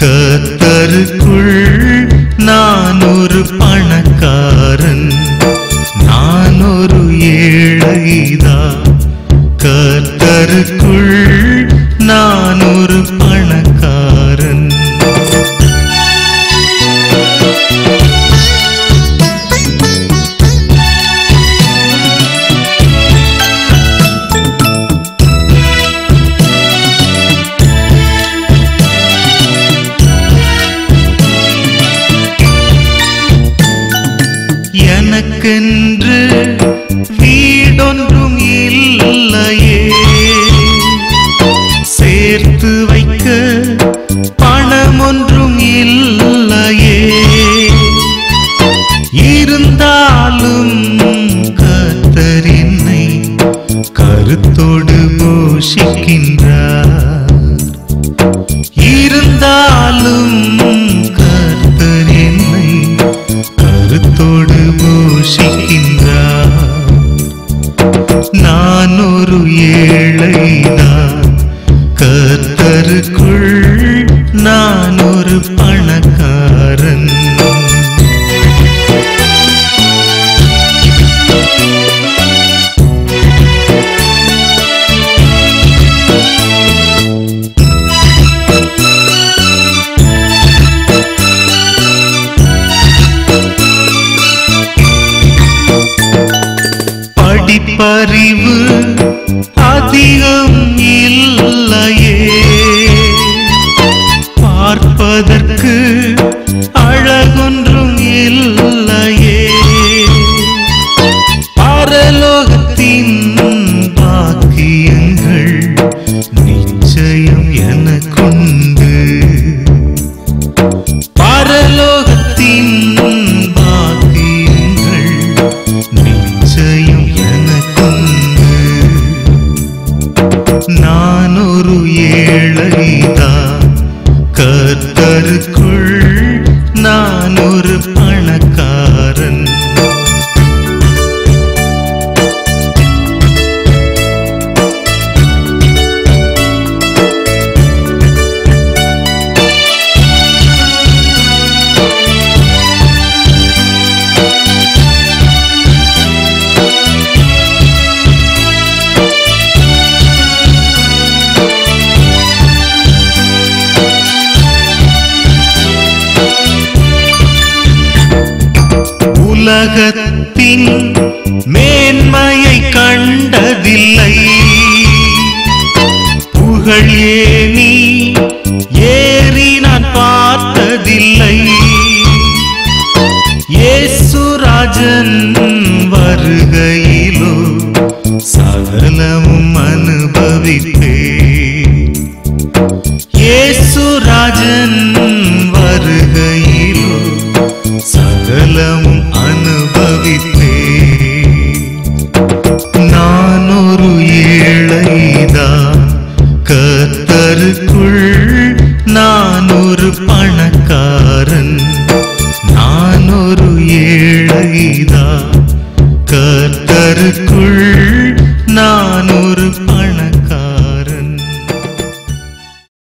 கத்தருக்குள் நான் ஒரு பணக்காரன் நான் ஒரு ஏழைதான் கத்தருக்குள் நான் ஒரு பணக்காரன் எனக்கென்று வீடொன்றும் இல்லையே சேர்த்து வைக்க பணம் ஒன்றும் இல்லையே இருந்தாலும் கர்த்தர் என்னை கருத்தோடு போஷிக்கின்றார் இருந்தாலும் கர்த்தர் என்னை கருத்தோடு போஷிக்கின்றார் நான் ஒரு ஏழைதான் கர்த்தருக்குள் நான் ஒரு பணக்காரன் படிப்பறிவு அதிகம் இல்லையே பார்ப்பதற்கு அழகொன்றும் இல்லையே பரலோகத்தின் பாக்கியங்கள் நிச்சயம் எனக்குண்டு பரலோகத்தின் பாக்கியங்கள் நிச்சயம் எனக்குண்டு நான் ஒரு ஏழைதான் கர்த்தருக்குள் நான் ஒரு பணக்காரன் உலகத்தின் மேன்மையை கண்டதில்லை புகழ்